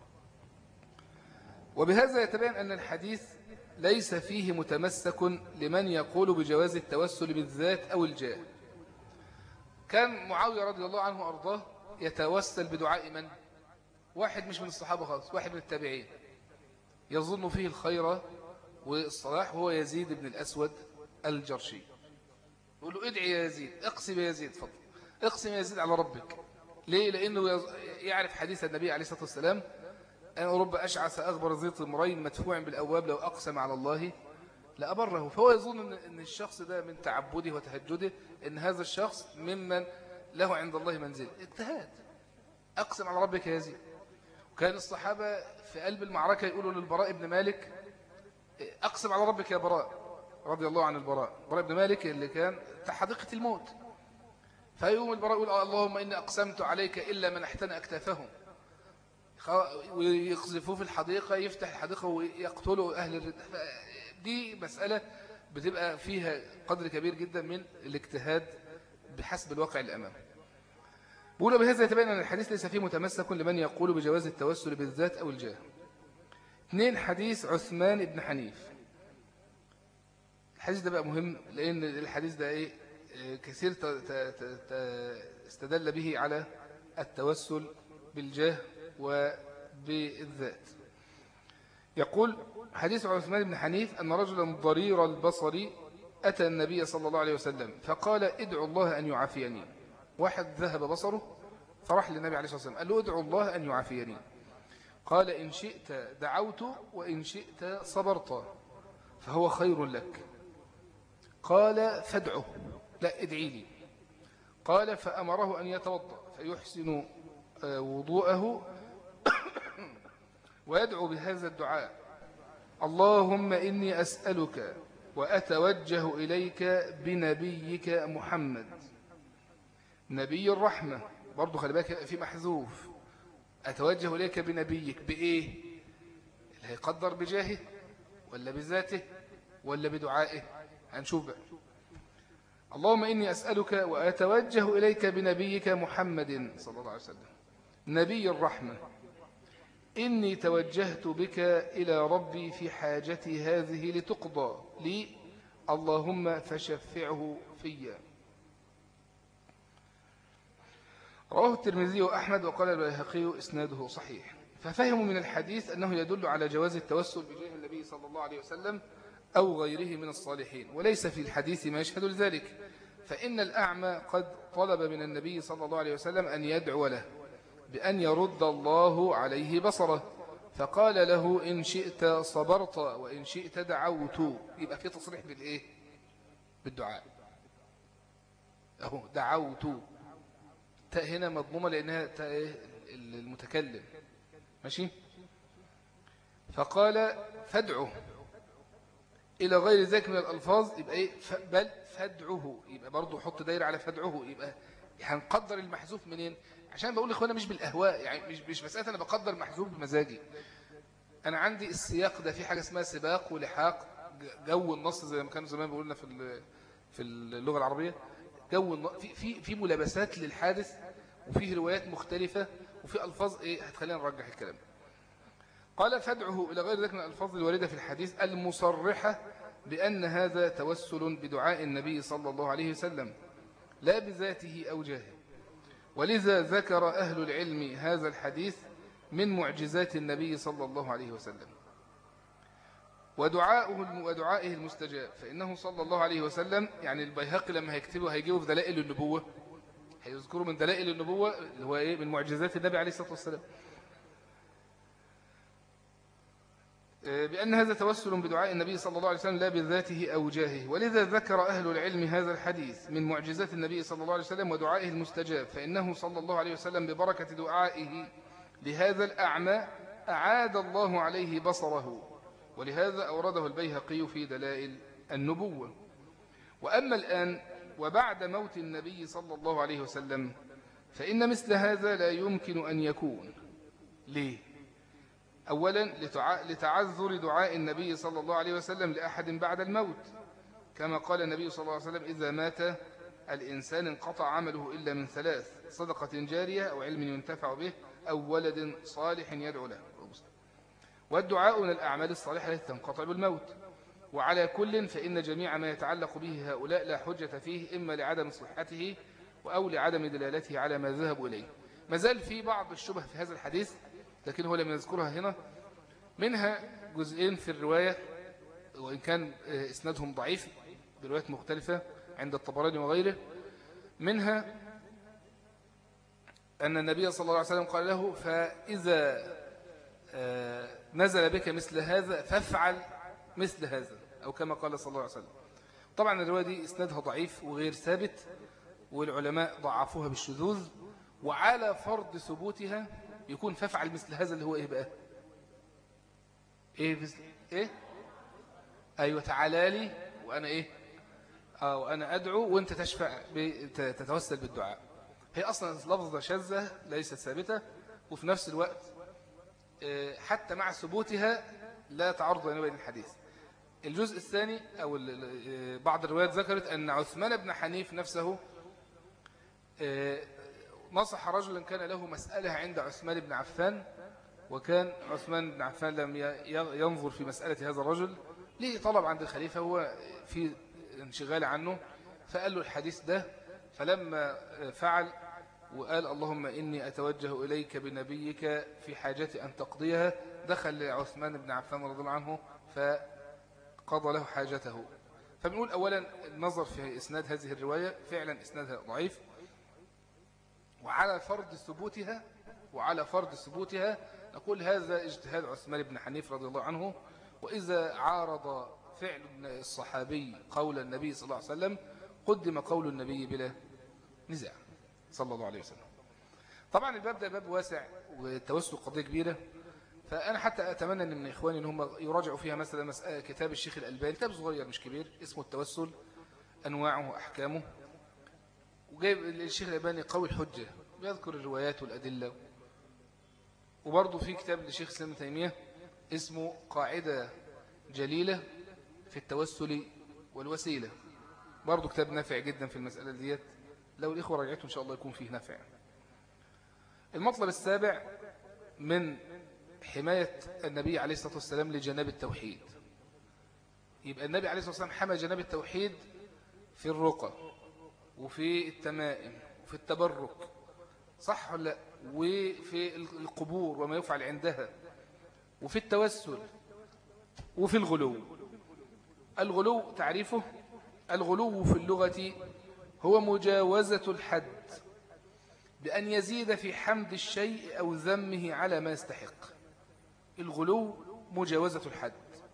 وبهذا يتبين أن الحديث ليس فيه متمسك لمن يقول بجواز التوسل بالذات أو الجاه كان معاوية رضي الله عنه وأرضاه يتوسل بدعاء من؟ واحد مش من الصحابة خالص واحد من التابعين يظن فيه الخير والصلاح هو يزيد بن الأسود الجرشي يقول له ادعي يا يزيد اقسم يا يزيد فضل اقسم يا يزيد على ربك ليه؟ لأنه يعرف حديث النبي عليه الصلاة والسلام أن رب أشعث أغبر زيط امرين مدفوع بالأواب لو أقسم على الله لأبره فهو يظن أن الشخص ده من تعبده وتهجده أن هذا الشخص ممن له عند الله منزل اجتهاد أقسم على ربك يا زيد وكان الصحابة في قلب المعركة يقولوا للبراء بن مالك أقسم على ربك يا براء رضي الله عن البراء براء بن مالك اللي كان حديقة الموت فيوم البراء يقول اللهم إني أقسمت عليك إلا من احتنى أكتافهم ويقذفوه في الحديقة يفتح الحديقة ويقتلوا أهل الردة دي مسألة بتبقى فيها قدر كبير جدا من الاجتهاد بحسب الواقع الأمام بقول بهذا يتبين أن الحديث ليس فيه متمسك لمن يقول بجواز التوسل بالذات أو الجاه اثنين حديث عثمان بن حنيف الحديث ده بقى مهم لأن الحديث ده إيه كثير استدل به على التوسل بالجاه وبالذات يقول حديث عثمان بن حنيف أن رجلا ضرير البصر أتى النبي صلى الله عليه وسلم فقال ادعو الله أن يعافيني واحد ذهب بصره فراح للنبي عليه الصلاة والسلام قال له ادعو الله أن يعافيني قال إن شئت دعوت وإن شئت صبرت فهو خير لك قال فادعه لا ادعي لي قال فأمره أن يتوضأ فيحسن آه، وضوءه ويدعو بهذا الدعاء اللهم إني أسألك وأتوجه إليك بنبيك محمد نبي الرحمة برضو خلي بالك في محذوف أتوجه إليك بنبيك بإيه اللي هيقدر بجاهه ولا بذاته ولا بدعائه هنشوف بقى اللهم إني أسألك وأتوجه إليك بنبيك محمد صلى الله عليه وسلم نبي الرحمة إني توجهت بك إلى ربي في حاجتي هذه لتقضى لي اللهم فشفعه فيا رواه الترمذي وأحمد وقال البيهقي إسناده صحيح ففهموا من الحديث أنه يدل على جواز التوسل بجاه النبي صلى الله عليه وسلم أو غيره من الصالحين وليس في الحديث ما يشهد لذلك فإن الأعمى قد طلب من النبي صلى الله عليه وسلم أن يدعو له بأن يرد الله عليه بصره فقال له إن شئت صبرت وإن شئت دعوت يبقى في تصريح بالإيه بالدعاء أهو دعوت تاء هنا مضمومة لأنها تاء إيه؟ المتكلم ماشي فقال فادعه إلى غير ذلك من الألفاظ يبقى إيه بل فادعه يبقى برضه حط دايرة على فادعه يبقى هنقدر المحذوف منين عشان بقول لإخوانا مش بالأهواء يعني مش مش مسألة أنا بقدر محذوف بمزاجي أنا عندي السياق ده في حاجة اسمها سباق ولحاق جو النص زي ما كانوا زمان بيقولنا في في اللغة العربية جو في في في ملابسات للحادث وفيه روايات مختلفة وفي ألفاظ إيه هتخلينا نرجح الكلام قال فادعه إلى غير ذلك من الألفاظ الواردة في الحديث المصرحة بأن هذا توسل بدعاء النبي صلى الله عليه وسلم لا بذاته أو جاهه ولذا ذكر أهل العلم هذا الحديث من معجزات النبي صلى الله عليه وسلم ودعاؤه ودعائه المستجاب فإنه صلى الله عليه وسلم يعني البيهقي لما هيكتبه هيجيبه في دلائل النبوة هيذكره من دلائل النبوة اللي هو إيه من معجزات النبي عليه الصلاة والسلام آه، بأن هذا توسل بدعاء النبي صلى الله عليه وسلم لا بذاته أو جاهه ولذا ذكر أهل العلم هذا الحديث من معجزات النبي صلى الله عليه وسلم ودعائه المستجاب فإنه صلى الله عليه وسلم ببركة دعائه لهذا الأعمى أعاد الله عليه بصره ولهذا أورده البيهقي في دلائل النبوة وأما الآن وبعد موت النبي صلى الله عليه وسلم فإن مثل هذا لا يمكن أن يكون ليه؟ أولا لتعذر دعاء النبي صلى الله عليه وسلم لأحد بعد الموت كما قال النبي صلى الله عليه وسلم إذا مات الإنسان انقطع عمله إلا من ثلاث صدقة جارية أو علم ينتفع به أو ولد صالح يدعو له والدعاء من الأعمال الصالحة التي تنقطع بالموت وعلى كل فإن جميع ما يتعلق به هؤلاء لا حجة فيه إما لعدم صحته أو لعدم دلالته على ما ذهبوا إليه ما زال في بعض الشبه في هذا الحديث لكن هو لم يذكرها هنا منها جزئين في الرواية وإن كان إسنادهم ضعيف بروايات مختلفة عند الطبراني وغيره منها أن النبي صلى الله عليه وسلم قال له فإذا آه، نزل بك مثل هذا فافعل مثل هذا أو كما قال صلى الله عليه وسلم طبعا الرواية دي إسنادها ضعيف وغير ثابت والعلماء ضعفوها بالشذوذ وعلى فرض ثبوتها يكون فافعل مثل هذا اللي هو ايه بقى ايه مثل ايه ايوه تعالى لي وانا ايه اه وانا ادعو وانت تشفع تتوسل بالدعاء هي اصلا لفظه شاذه ليست ثابته وفي نفس الوقت آه، حتى مع ثبوتها لا تعرض بين الحديث الجزء الثاني أو آه، بعض الروايات ذكرت أن عثمان بن حنيف نفسه آه، نصح رجلا كان له مسألة عند عثمان بن عفان وكان عثمان بن عفان لم ينظر في مسألة هذا الرجل ليه طلب عند الخليفة هو في انشغال عنه فقال له الحديث ده فلما فعل وقال اللهم إني أتوجه إليك بنبيك في حاجتي أن تقضيها دخل عثمان بن عفان رضي الله عنه فقضى له حاجته فبنقول أولا النظر في إسناد هذه الرواية فعلا إسنادها ضعيف وعلى فرض ثبوتها وعلى فرض ثبوتها نقول هذا اجتهاد عثمان بن حنيف رضي الله عنه وإذا عارض فعل الصحابي قول النبي صلى الله عليه وسلم قدم قول النبي بلا نزاع صلى الله عليه وسلم طبعا الباب ده باب واسع والتوسل قضية كبيرة فأنا حتى أتمنى أن من إخواني أن هم يراجعوا فيها مثلا مسألة كتاب الشيخ الألباني كتاب صغير مش كبير اسمه التوسل أنواعه وأحكامه وجايب الشيخ الألباني قوي الحجة بيذكر الروايات والأدلة وبرضه في كتاب للشيخ سليم تيمية اسمه قاعدة جليلة في التوسل والوسيلة برضه كتاب نافع جدا في المسألة ديت لو الإخوة رجعته إن شاء الله يكون فيه نفع المطلب السابع من حماية النبي عليه الصلاة والسلام لجناب التوحيد يبقى النبي عليه الصلاة والسلام حمى جناب التوحيد في الرقى وفي التمائم وفي التبرك صح ولا وفي القبور وما يفعل عندها وفي التوسل وفي الغلو الغلو تعريفه الغلو في اللغة هو مجاوزة الحد بأن يزيد في حمد الشيء أو ذمه على ما يستحق الغلو مجاوزة الحد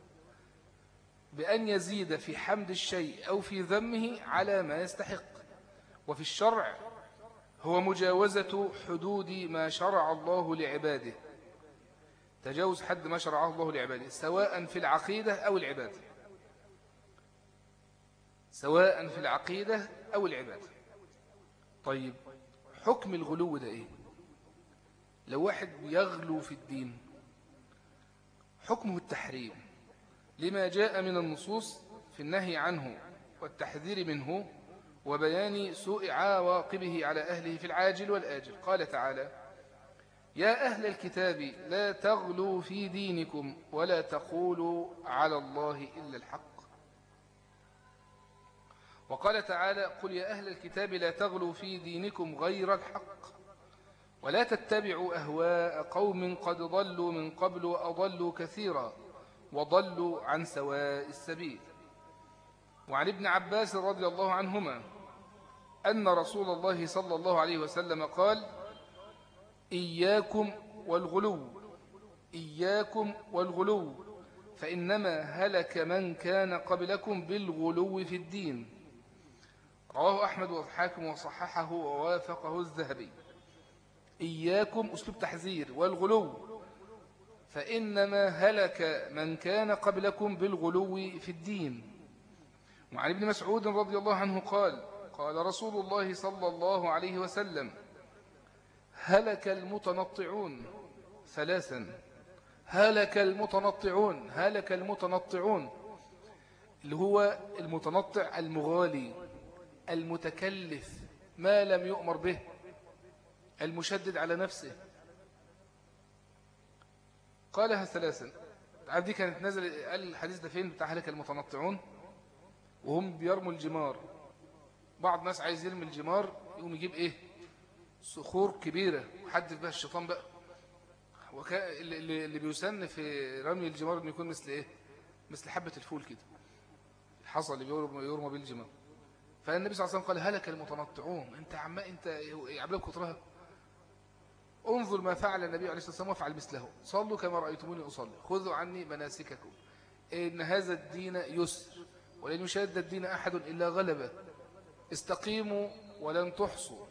بأن يزيد في حمد الشيء أو في ذمه على ما يستحق وفي الشرع هو مجاوزة حدود ما شرع الله لعباده تجاوز حد ما شرعه الله لعباده سواء في العقيدة أو العبادة سواء في العقيدة أو العبادة طيب حكم الغلو ده إيه لو واحد يغلو في الدين حكمه التحريم لما جاء من النصوص في النهي عنه والتحذير منه وبيان سوء عواقبه على أهله في العاجل والآجل قال تعالى يا أهل الكتاب لا تغلوا في دينكم ولا تقولوا على الله إلا الحق وقال تعالى قل يا أهل الكتاب لا تغلوا في دينكم غير الحق ولا تتبعوا أهواء قوم قد ضلوا من قبل وأضلوا كثيرا وضلوا عن سواء السبيل وعن ابن عباس رضي الله عنهما أن رسول الله صلى الله عليه وسلم قال إياكم والغلو إياكم والغلو فإنما هلك من كان قبلكم بالغلو في الدين رواه أحمد والحاكم وصححه ووافقه الذهبي إياكم أسلوب تحذير والغلو فإنما هلك من كان قبلكم بالغلو في الدين وعن ابن مسعود رضي الله عنه قال قال رسول الله صلى الله عليه وسلم هلك المتنطعون ثلاثا هلك المتنطعون هلك المتنطعون اللي هو المتنطع المغالي المتكلف ما لم يؤمر به المشدد على نفسه قالها ثلاثا عبدي كانت نزل قال الحديث ده فين بتاع هلك المتنطعون وهم بيرموا الجمار بعض الناس عايز يرمي الجمار يقوم يجيب ايه صخور كبيرة وحدث بها الشيطان بقى وكا اللي, اللي بيسن في رمي الجمار انه يكون مثل ايه مثل حبة الفول كده الحصى اللي بيرمى بيه الجمار فالنبي صلى الله عليه وسلم قال هلك المتنطعون انت عم انت يعملوا كترها انظر ما فعل النبي عليه الصلاة والسلام وافعل مثله صلوا كما رأيتموني أصلي خذوا عني مناسككم إن هذا الدين يسر ولن يشاد الدين أحد إلا غلبه استقيموا ولن تحصوا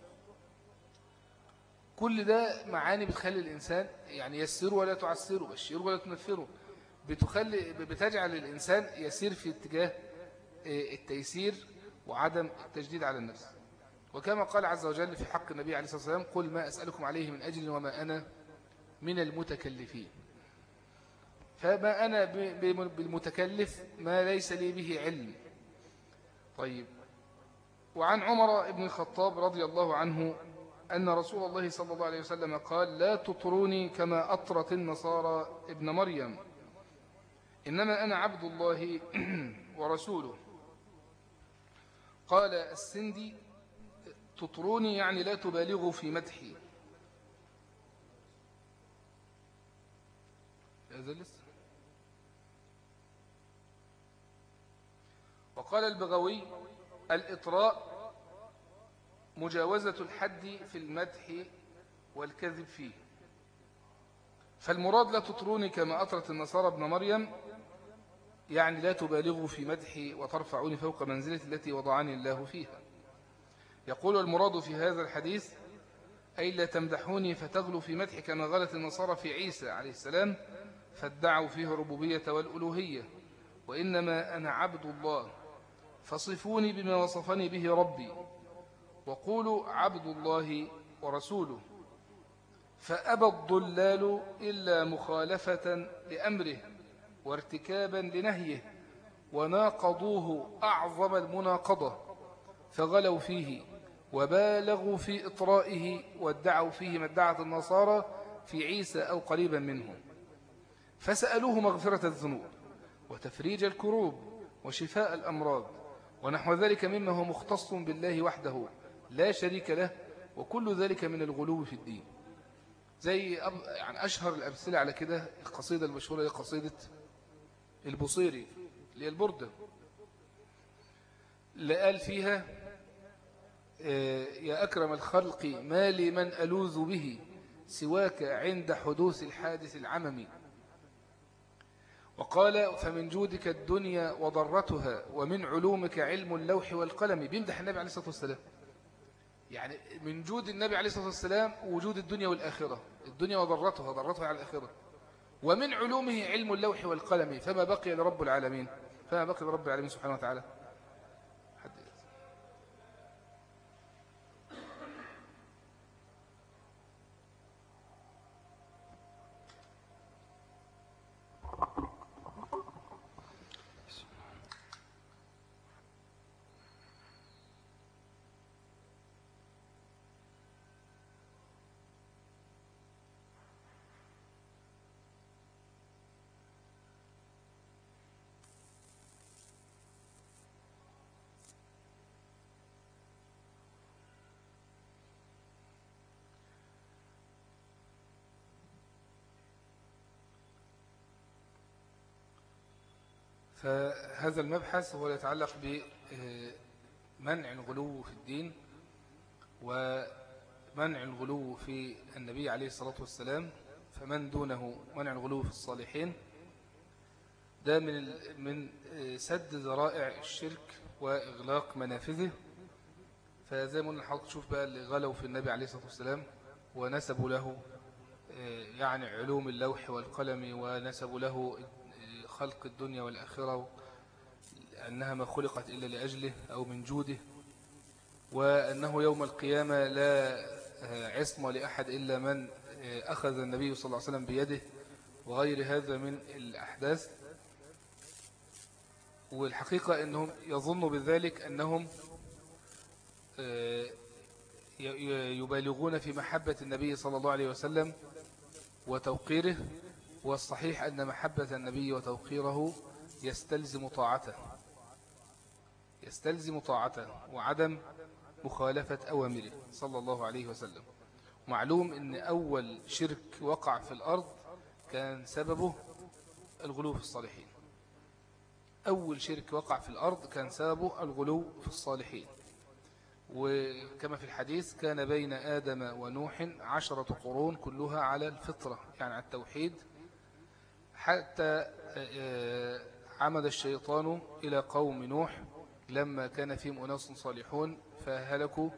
كل ده معاني بتخلي الإنسان يعني يسره ولا تعسره بشره ولا تنفره بتخلي بتجعل الإنسان يسير في اتجاه آه، التيسير وعدم التجديد على النفس وكما قال عز وجل في حق النبي عليه الصلاة والسلام قل ما أسألكم عليه من أجل وما أنا من المتكلفين فما أنا بالمتكلف ما ليس لي به علم طيب وعن عمر بن الخطاب رضي الله عنه أن رسول الله صلى الله عليه وسلم قال لا تطروني كما أطرت النصارى ابن مريم إنما أنا عبد الله ورسوله قال السندي تطروني يعني لا تبالغوا في مدحي هذا لسه وقال البغوي الإطراء مجاوزة الحد في المدح والكذب فيه فالمراد لا تطروني كما أطرت النصارى ابن مريم يعني لا تبالغوا في مدحي وترفعوني فوق منزلة التي وضعني الله فيها يقول المراد في هذا الحديث أي لا تمدحوني فتغلوا في مدحي كما غلت النصارى في عيسى عليه السلام فادعوا فيه الربوبية والألوهية وإنما أنا عبد الله فصفوني بما وصفني به ربي وقولوا عبد الله ورسوله فأبى الضلال إلا مخالفة لأمره وارتكابا لنهيه وناقضوه أعظم المناقضة فغلوا فيه وبالغوا في إطرائه وادعوا فيه ما ادعت النصارى في عيسى أو قريبا منهم فسألوه مغفرة الذنوب وتفريج الكروب وشفاء الأمراض ونحو ذلك مما هو مختص بالله وحده لا شريك له وكل ذلك من الغلو في الدين زي يعني أشهر الأمثلة على كده القصيدة المشهورة هي قصيدة البصيري اللي هي البردة اللي قال فيها آه، يا أكرم الخلق ما لي من ألوذ به سواك عند حدوث الحادث العممي وقال فمن جودك الدنيا وضرتها ومن علومك علم اللوح والقلم بيمدح النبي عليه الصلاة والسلام يعني من جود النبي عليه الصلاة والسلام وجود الدنيا والآخرة الدنيا وضرتها ضرتها على الآخرة ومن علومه علم اللوح والقلم فما بقي لرب العالمين فما بقي لرب العالمين سبحانه وتعالى فهذا المبحث هو يتعلق بمنع الغلو في الدين ومنع الغلو في النبي عليه الصلاة والسلام فمن دونه منع الغلو في الصالحين ده من من سد ذرائع الشرك وإغلاق منافذه فزي ما قلنا حضرتك تشوف بقى اللي غلوا في النبي عليه الصلاة والسلام ونسبوا له يعني علوم اللوح والقلم ونسبوا له خلق الدنيا والآخرة أنها ما خلقت إلا لأجله أو من جوده وأنه يوم القيامة لا عصم لأحد إلا من أخذ النبي صلى الله عليه وسلم بيده وغير هذا من الأحداث والحقيقة أنهم يظنوا بذلك أنهم يبالغون في محبة النبي صلى الله عليه وسلم وتوقيره والصحيح أن محبة النبي وتوقيره يستلزم طاعته يستلزم طاعته وعدم مخالفة أوامره صلى الله عليه وسلم معلوم أن أول شرك وقع في الأرض كان سببه الغلو في الصالحين أول شرك وقع في الأرض كان سببه الغلو في الصالحين وكما في الحديث كان بين آدم ونوح عشرة قرون كلها على الفطرة يعني على التوحيد حتى آه، عمد الشيطان إلى قوم نوح لما كان فيهم أناس صالحون فهلكوا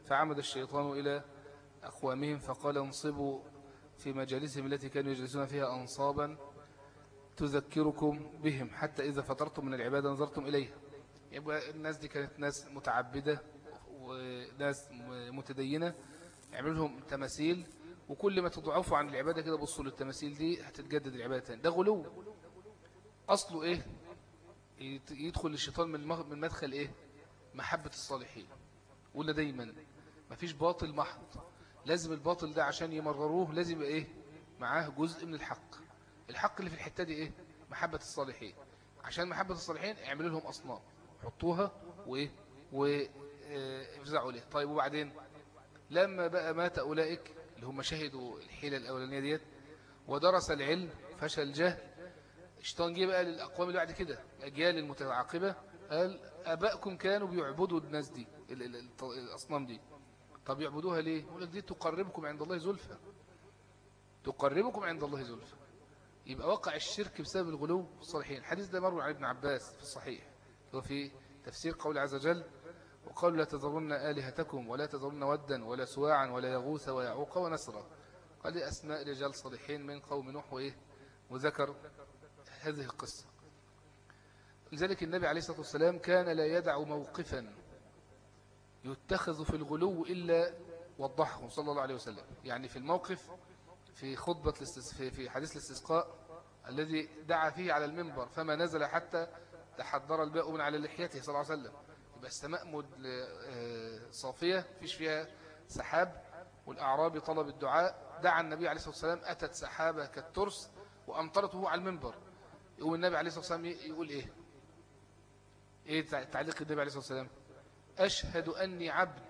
فعمد الشيطان إلى أقوامهم فقال انصبوا في مجالسهم التي كانوا يجلسون فيها أنصابا تذكركم بهم حتى إذا فطرتم من العبادة نظرتم إليها يبقى الناس دي كانت ناس متعبدة وناس متدينة يعملوا لهم تماثيل وكل ما تضعفوا عن العبادة كده بصوا للتماثيل دي هتتجدد العبادة تاني ده غلو أصله إيه يدخل الشيطان من مدخل إيه محبة الصالحين قلنا دايما مفيش باطل محض لازم الباطل ده عشان يمرروه لازم يبقى إيه معاه جزء من الحق الحق اللي في الحتة دي إيه محبة الصالحين عشان محبة الصالحين اعملوا لهم أصنام حطوها وإيه وافزعوا ليه طيب وبعدين لما بقى مات أولئك اللي هم شهدوا الحيلة الأولانية ديت ودرس العلم فشل الجهل اشتان جه بقى للأقوام اللي بعد كده الأجيال المتعاقبة قال أبائكم كانوا بيعبدوا الناس دي الأصنام دي طب يعبدوها ليه؟ يقول لك دي تقربكم عند الله زلفى تقربكم عند الله زلفى يبقى وقع الشرك بسبب الغلو في الصالحين الحديث ده مروي عن ابن عباس في الصحيح هو في تفسير قول عز وجل وقالوا لا تذرن آلهتكم ولا تذرن ودا ولا سواعا ولا يغوث ويعوق ونسرا قال لي أسماء رجال صالحين من قوم نوح وإيه وذكر هذه القصة لذلك النبي عليه الصلاة والسلام كان لا يدع موقفا يتخذ في الغلو إلا وضحه صلى الله عليه وسلم يعني في الموقف في خطبة في حديث الاستسقاء الذي دعا فيه على المنبر فما نزل حتى تحضر الباء من على لحيته صلى الله عليه وسلم يبقى السماء آه، صافية فيش فيها سحاب والأعرابي طلب الدعاء دعا النبي عليه الصلاة والسلام أتت سحابة كالترس وأمطرته على المنبر يقول النبي عليه الصلاة والسلام يقول إيه إيه تعليق النبي عليه الصلاة والسلام أشهد أني عبد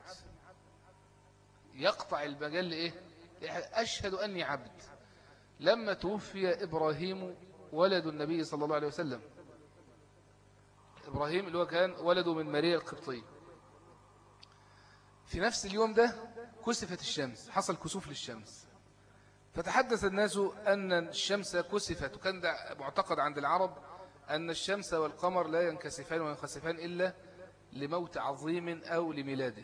يقطع المجال إيه أشهد أني عبد لما توفي إبراهيم ولد النبي صلى الله عليه وسلم إبراهيم اللي هو كان ولده من ماريا القبطية في نفس اليوم ده كسفت الشمس حصل كسوف للشمس فتحدث الناس أن الشمس كسفت وكان ده معتقد عند العرب أن الشمس والقمر لا ينكسفان وينخسفان إلا لموت عظيم أو لميلاده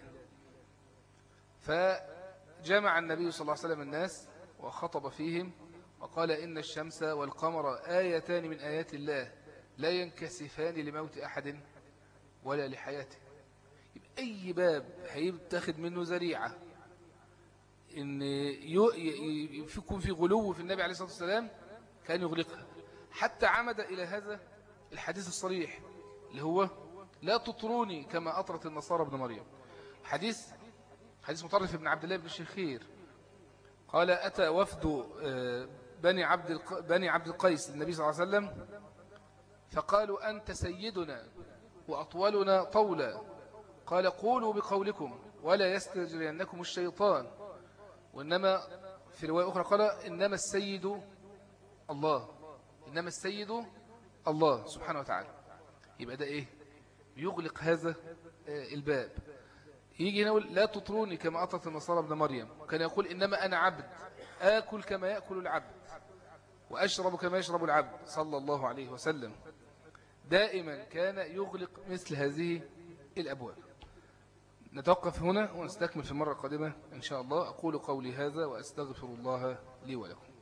فجمع النبي صلى الله عليه وسلم الناس وخطب فيهم وقال إن الشمس والقمر آيتان من آيات الله لا ينكسفان لموت أحد ولا لحياته يبقى أي باب هيتخذ منه ذريعة إن يكون في غلو في النبي عليه الصلاة والسلام كان يغلقها حتى عمد إلى هذا الحديث الصريح اللي هو لا تطروني كما أطرت النصارى ابن مريم حديث حديث مطرف ابن عبد الله بن الشخير قال أتى وفد آه، بني عبد بني عبد القيس للنبي صلى الله عليه وسلم فقالوا أنت سيدنا وأطولنا طولا قال قولوا بقولكم ولا يستجرينكم الشيطان وإنما في رواية أخرى قال إنما السيد الله إنما السيد الله سبحانه وتعالى يبقى ده إيه يغلق هذا آه، الباب يجي يقول لا تطروني كما أطرت النصارى ابن مريم كان يقول إنما أنا عبد آكل كما يأكل العبد وأشرب كما يشرب العبد صلى الله عليه وسلم دائما كان يغلق مثل هذه الأبواب نتوقف هنا ونستكمل في المرة القادمة إن شاء الله أقول قولي هذا وأستغفر الله لي ولكم